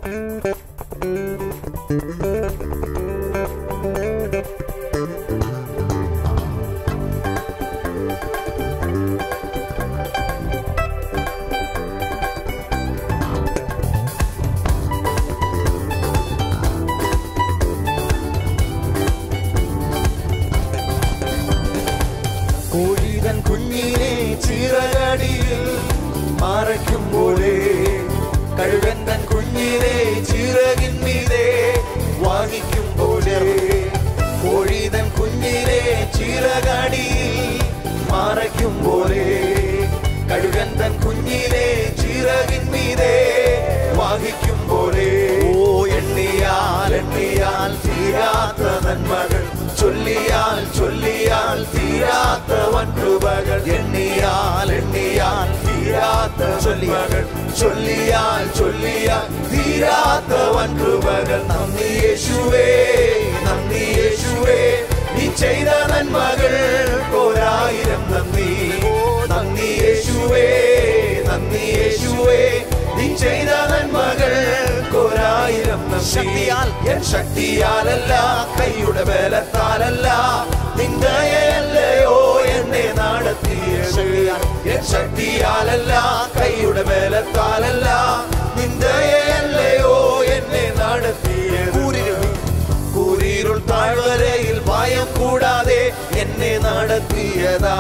കോഴിതൻ കുഞ്ഞിനെ ചിറകടിയിൽ മറയ്ക്കുമ്പോഴേ കഴുകൻ തൻ കുഞ്ഞിനെ ചിറകിൻ മീതെ വാങ്ങിക്കുമ്പോഴേ കോഴിതൻ കുഞ്ഞിനെ ചിറകടിയിൽ മറയ്ക്കുമ്പോഴേ കഴുകൻ തൻ കുഞ്ഞിനെ ചിറകിൻ മീതെ വാഹിക്കുമ്പോഴേ ഓ എണ്ണിയാൽ എണ്ണിയാൽ തീരാത്ത നന്മകൾ ചൊല്ലിയാൽ ചൊല്ലിയാൽ തീരാത്ത വൻകൃപകൾ എണ്ണിയാൽ എണ്ണിയാൽ തീരാത്ത ചൊല്ലിമകൾ ചൊല്ലിയാൽ ചൊല്ലിയാൽ തീരാത്ത വൻകൃപകൾ നന്ദി യേശുവേ നന്ദി യേശുവേ നീ ചെയ്ത നന്മകൾ ഒരായിരം നന്ദി നന്ദി യേശുവേ നന്ദി യേശുവേ നീ ചെയ്ത നന്മകൾ ഒരായിരം ശക്തിയാൽ എൻ ശക്തിയാലല്ല കൈയുടെ ബലത്താലല്ല നിന്ദയല്ലയോ എന്നെ നടത്തിയത് എൻ ശക്തിയാലല്ല കൈയുടെ ബലത്താലല്ല നിന്ദയല്ലയോ എന്നെ നടത്തിയത് കൂരിരുൾ താഴ്വരയിൽ ഭയം കൂടാതെ എന്നെ നടത്തിയതാ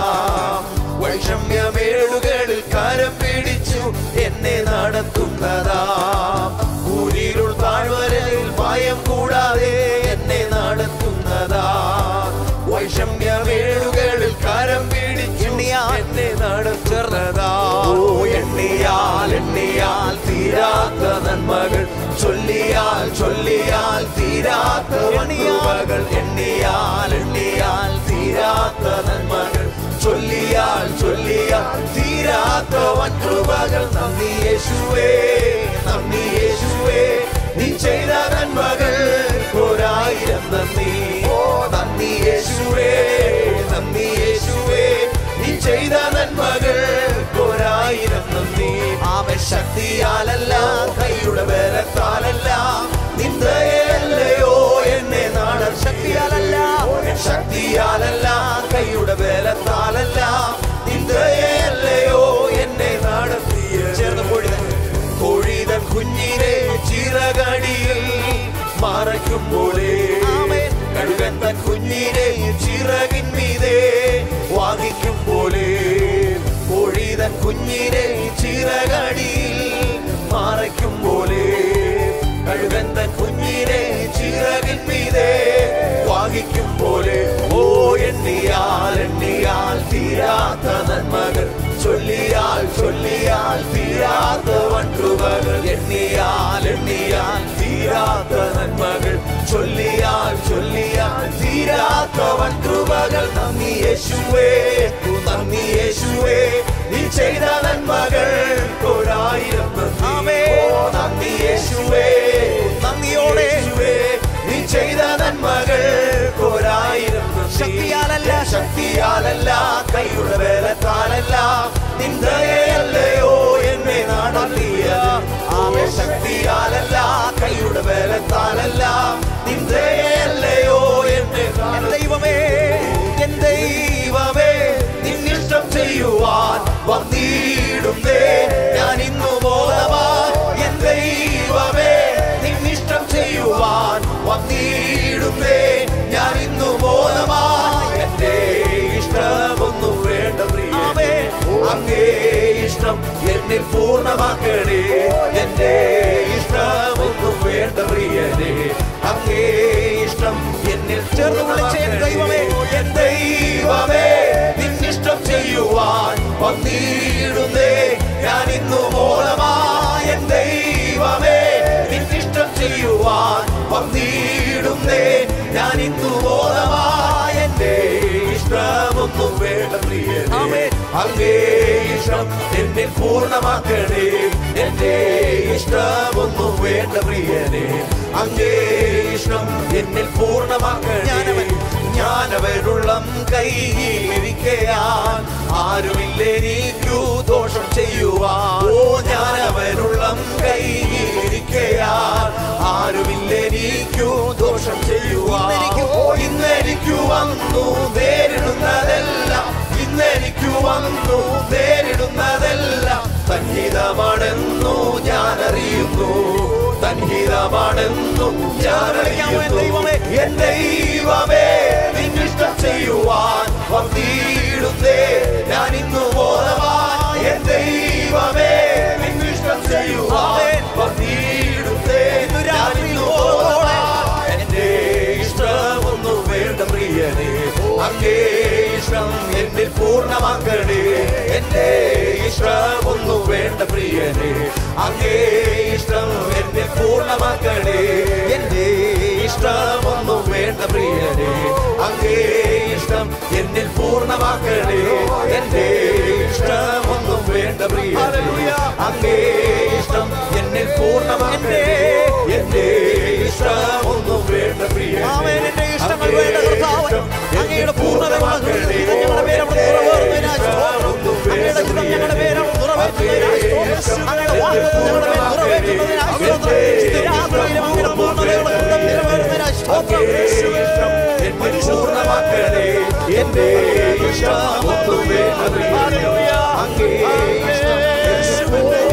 വൈഷമ്യമേടുകളിൽ കരം പിടിച്ചു എന്നെ നടത്തുന്നതാ കൂരിരുൾ താഴ്വരയിൽ ഭയം കൂടാതെ എന്നെ നടത്തുന്നതാ വൈഷമ്യമേടുകളിൽ കരം പിടിച്ചു എന്നെ നടത്തുന്നതാ ഓ എണ്ണിയാൽ എണ്ണിയാൽ തീരാത്ത നന്മകൾ ചൊല്ലിയാൽ ചൊല്ലിയാൽ തീരാത്ത വൻകൃപകൾ എണ്ണിയാൽ എണ്ണിയാൽ തീരാത്ത നന്മകൾ ചൊല്ലിയാൽ ചൊല്ലിയാൽ തീരാത്ത വൻകൃപകൾ നന്ദി യേശുവേ നന്ദി യേശുവേ നീ ചെയ്ത നന്മകൾ ഒരായിരം നന്ദി ഓ നന്ദി യേശുവേ നന്ദി യേശുവേ നീ ചെയ്ത നന്മകൾ ഒരായിരം നന്ദി ആമൻ ശക്തിയാലല്ല കൈയുടെ ബലത്താലല്ല നിന്ദയല്ലയോ എന്നെ നാടൻ ശക്തിയാലല്ല ശക്തിയാലല്ല കൈയുടെ ബലത്താലല്ല നിന്ദയല്ലയോ എന്നെ നടത്തിയ ചേർന്ന് കോഴിതൻ കോഴിതൻ കുഞ്ഞിനെ ചിറകടിയിൽ മറയ്ക്കുമ്പോഴേ കഴുകൻ തൻ കുഞ്ഞിനെ ചിറകിൻ മീതെ വാങ്ങിക്കുമ്പോഴേ കോഴിതൻ കുഞ്ഞിനെ ചിറകടിയിൽ മറയ്ക്കുമ്പോഴേ കഴുകൻ തൻ കുഞ്ഞിനെ ചിറകിൻ മീതെ വാങ്ങിക്കും പോലെ ഓ എണ്ണിയാൽ എണ്ണിയാൽ തീരാത്ത നന്മകൾ ചൊല്ലിയാൽ ചൊല്ലിയാൽ തീരാത്ത വൻകൃപകൾ എണ്ണിയാൽ എണ്ണിയാൽ തീരാത്ത നന്മകൾ ചൊല്ലിയാൽ ചൊല്ലിയാൽ തീരാത്ത വൻകൃപകൾ നന്ദി യേശുവേ നന്ദി യേശുവേ നീ ചെയ്ത നന്മകൾ ഒരായിരം നന്ദി ഓ നന്ദി യേശുവേ നന്ദിയോടെ നീ ചെയ്ത നന്മകൾ ഒരായിരം ശക്തിയാലല്ല ശക്തിയാലല്ല കൈയുടെ ബലത്താലല്ല നിന്ദയല്ലയോ എന്നെ നടത്തിയ ആമേ ശക്തിയാലല്ല കൈയുടെ ബലത്താലല്ല നിന്ദയല്ലയോ എന്നെ ദൈവമേ എൻ ദൈവമേ നിന്നിഷ്ടം ചെയ്യുവാൻ വന്നിടുന്നേ ഞാൻ ഇന്നു ബോധവാൻ എൻ ദൈവമേ നിന്നിഷ്ടം ചെയ്യുവാൻ വന്നിടുന്നേ ഞാൻ ഇന്നു ബോധവാൻ എന്റെ ഇഷ്ടമൊന്നും വേണ്ട പ്രിയമേ അങ്ങേ ഇഷ്ടം എന്നിൽ പൂർണ്ണമാക്കണേ എന്റെ ഇഷ്ടമൊന്നും വേണ്ട പ്രിയനെ അങ്ങേ ഇഷ്ടം എന്നിൽ ചേർന്ന് വിളിച്ച എൻ ദൈവമേ എൻ ദൈവമേ നിന്നിഷ്ടം ചെയ്യുവാൻ വന്നിടുന്നേ ഞാൻ ഇന്നു മൂലമായ എൻ ദൈവമേ നിന്നിഷ്ടം ചെയ്യുവാൻ വന്നിടുന്നേ ഞാൻ ഇന്നു മൂലമായ എന്റെ ഇഷ്ടമൊന്നും വേണ്ട പ്രിയനേ അങ്ങേ ഇഷ്ടം എന്നിൽ പൂർണ്ണമാക്കണേ എന്റെ ഇഷ്ടമൊന്നും വേണ്ട പ്രിയനെ അങ്ങേ ഇഷ്ടം എന്നിൽ പൂർണ്ണമാക്കണേ ഞാനവൻ ഞാനവരുള്ളം കൈയിരിക്കയാൻ ആരുമില്ലെനിക്കു ദോഷം ചെയ്യുവാൻ ഓ ഞാനവരുള്ളം കൈയിരിക്കയാൻ വന്നു നേരിടുന്നതെല്ലാം ഇന്നെനിക്കു വന്നു നേരിടുന്നതെല്ലാം സംഗീതമാണെന്നു ഞാൻ അറിയുന്നു സംഗീതമാണെന്നു ഞാൻ അറിയുന്നു എന്റെ ദൈവമേ നിന്നിഷ്ടം ചെയ്യുവാൻ വന്നിടുന്നേ ഞാൻ ഇന്നു ബോധവാൻ എന്റെ ദൈവമേ നിന്നിഷ്ടം ചെയ്യുവാൻ വന്നിടുന്നേ ഞാൻ ഇന്നു ബോധവാൻ എന്റെ ഇഷ്ടമൊന്നു വേണ്ട പ്രിയനേ അങ്ങേ ഇഷ്ടം എന്നിൽ പൂർണ്ണമാക്കണേ എന്റെ ഇഷ്ടമൊന്നു വേണ്ട പ്രിയനേ അങ്ങേ ഇഷ്ടം എന്നിൽ പൂർണ്ണമാക്കണേ എന്റെ ഇഷ്ടമൊന്നു വേണ്ട പ്രിയനേ അങ്ങേ ഇഷ്ടം എന്നിൽ പൂർണ്ണമാക്കണേ എന്റെ ഇഷ്ടമൊന്നും വേണ്ട പ്രിയനേ അങ്ങേ ഇഷ്ടം എന്നിൽ പൂർണ്ണമാക്കണേ എന്റെ ഇഷ്ടമൊന്നും വേണ്ട പ്രിയനേ ആമേൻ. എന്റെ ഇഷ്ടങ്ങൾ വേണ്ട കർത്താവ്. അങ്ങയുടെ പൂർണ്ണതയുള്ള ഹൃദയത്തിൽ ഞങ്ങളുടെ പേര് അവിടെ നിറവേറുന്നതിനായി സ്തോത്രം. അങ്ങയുടെ ഹിതം ഞങ്ങളുടെ പേര് അവിടെ നിറവേറ്റുന്നതിനായി സ്തോത്രം. അങ്ങയുടെ വാഗ്ദത്തം ഞങ്ങളുടെ മേൽ നിറവേറ്റുന്നതിനായി സ്തോത്രം. ഇന്ന് രാത്രിയിലും അങ്ങയുടെ പൂർണ്ണതയുള്ള ഹൃദയം നിറവേറുന്നതിനായി സ്തോത്രം. എന്നിൽ പൂർണ്ണമാക്കണേ എന്റെ ഇഷ്ടമൊന്നും വേണ്ട പ്രിയനേ അങ്ങേ ഇഷ്ടം യേശുവിന്റെ